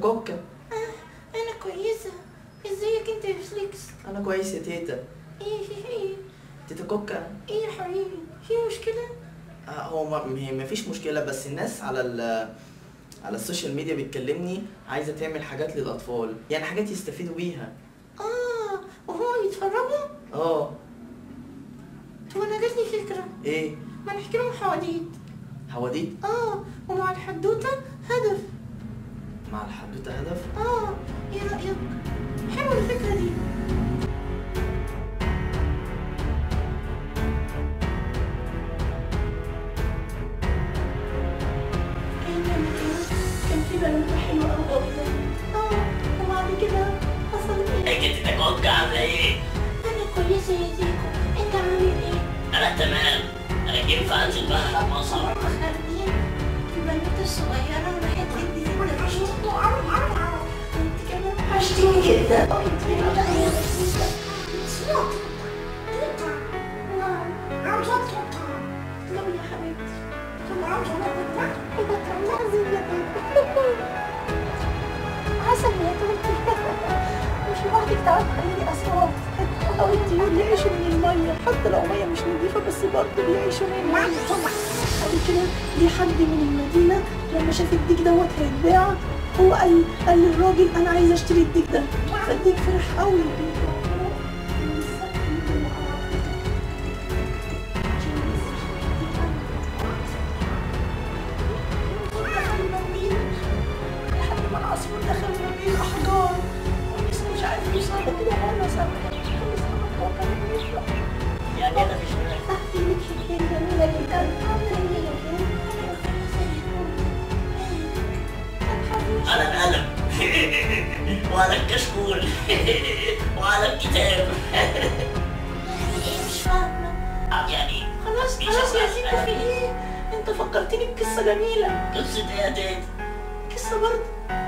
كوكا انا كويسه ازيك انت يا فليكس انا كويس يا تيتا ايه في ايه تيتا كوكا ايه يا حبيبي في مشكله آه، هو ما هي مفيش مشكلة بس الناس على ال على السوشيال ميديا بتكلمني عايزة تعمل حاجات للأطفال يعني حاجات يستفيدوا بيها اه وهما بيتفرجوا اه طب انا جاتلي فكره ايه ما نحكي لهم حواديت حواديت اه ومع الحدوته هدف مع الحدوتة هدف اه ايه رايك حلوه الفكره دي كان يوم كده كان في بنوته حلوه قوي قوي اه وبعد كده حصل ايه ازيك يا تيتا كوكا عاملة ايه؟ انا كويسه يا زيكو انت عامل ايه أنا تمام أنا ينفع أنزل بقى مصر خارجين البنوته الصغيره راحت تدي زيت وحشتني قوي قوي قوي وانت كمان وحشتني جدا وانت كمان لو يا حبيبتي عسل يا توتي مش لوحدك تعرف خليني اصوات او الطيور يعيشوا من الميه حتى لو ميه مش نظيفه بس برضه بيعيشوا من الميه قبل كده جه حد من المدينه لما شاف الديك دوت هيتباع هو قال قال للراجل انا عايز اشتري الديك ده فالديك فرح قوي دخل المنديل لحد ما العصفور دخل ما بين الاحجار ولسه مش عارف يوصل كده وانا سامع يعني أنا مش هناك تحكي لك حكايه جميله جدا عامله ايه أنا القلم وأنا الكشكول وأنا الكتاب مش فاهمه يعني خلاص خلاص يا زيكو في ايه انت فكرتني بقصه جميله قصة إيه يا تيتا؟ قصه برضه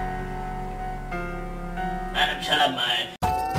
أنا مش هلعب معاك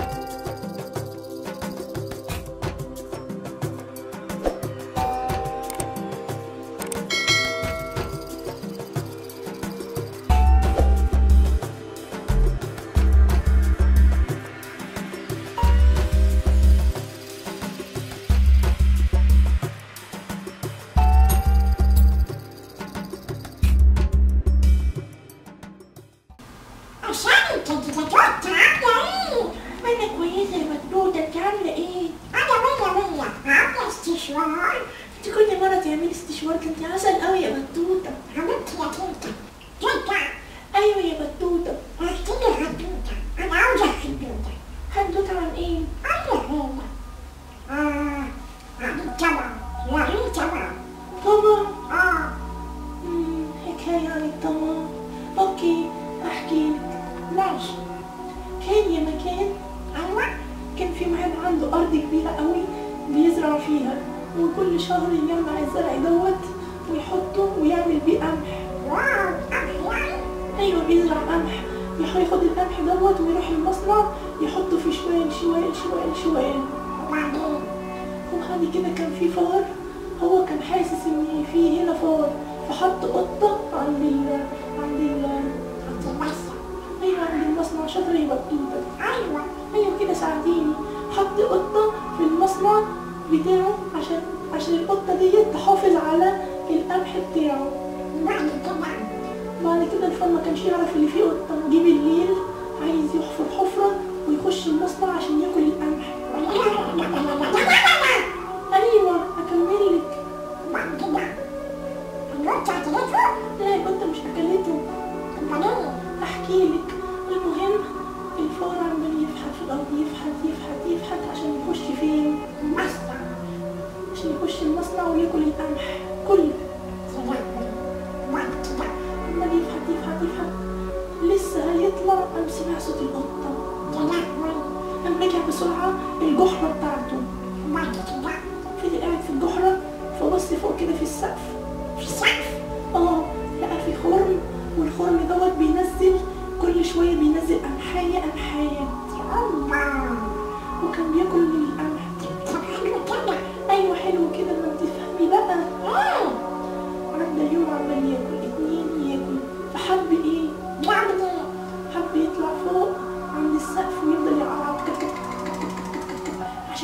عشان تتوتر عامله ايه انا كويسه يا مدوده انت عامله ايه انا مية مية عامله استشوار انت كل مره تعملي استشوار كنت عسل قوي يا بتوته حبيبتي يا توته توته ايوه يا بتوته احكي لي حدوته انا عاوزه حدوته حدوته عن ايه ايوه هي اه عن الطبع يعني طبع طبع اه مم، حكايه عن الطبع اوكي احكي لك ماشي كان يا مكان ايوه كان في واحد عنده ارض كبيره قوي بيزرع فيها وكل شهر يجمع الزرع دوت ويحطه ويعمل بيه قمح واو قمح ايوه بيزرع قمح يح- ياخد القمح دوت ويروح المصنع يحطه في شوال شوال شوال شوال وبعدين وبعد كده كان في فار هو كان حاسس ان في هنا فار فحط قطه عند ال عند ال عند المصنع ايوه عند المصنع شاطر يا بطوطه ايوه ايوه كده ساعديني حط قطه في المصنع بتاعه عشان عشان القطه ديت تحافظ على القمح بتاعه بعد كده بعد كده الفار ما كانش يعرف اللي فيه قطه جه بالليل عايز يحفر حفره ويخش المصنع عشان ياكل القمح ايوه هكمل لك بعد كده القطه اكلته؟ لا القطه مش اكلته امال ايه؟ احكي لك المهم الفار عمال يفحت في الارض يفحت يفحت يفحت عشان يخش فين؟ المصنع عشان يخش المصنع وياكل القمح كله بعد كده عمال يفحت يفحت يفحت لسه هيطلع قام سمع صوت القطه يا لهوي قام رجع بسرعه الجحره بتاعته بعد كده فضل قاعد في الجحره فبص فوق كده في السقف في السقف اه لقى في خرم والخرم دوت بينزل كل شويه بينزل قمحايه قمحايه وكان بياكل من القمح طب حلو كده ايوه حلو كده ما بتفهمي بقى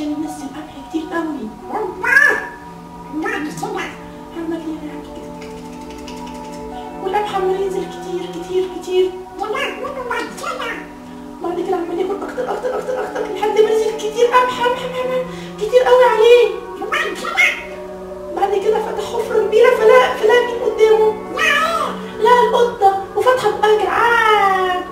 عشان ينزل قمح كتير قوي بعد كده عمال يعمل كده والقمح عمال ينزل كتير كتير كتير وبعد كده بعد كده عمال ياكل اكتر اكتر اكتر اكتر لحد ما نزل كتير قمح قمح قمح قمح كتير قوي عليه وبعد كده بعد كده فتح حفرة كبيرة فلا فلا مين قدامه لا القطة وفتحة بقى جعان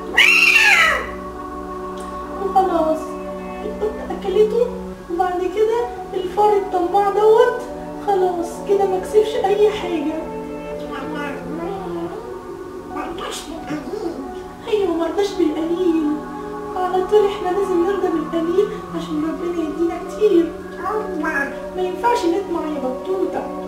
وخلاص القطة أكلته وبعد كده الفار الطماع دوت خلاص كده ما كسبش أي حاجة أيوة مرضاش بالقليل على طول احنا لازم نرضى بالقليل عشان ربنا يدينا كتير ما ينفعش نطمع يا بطوطة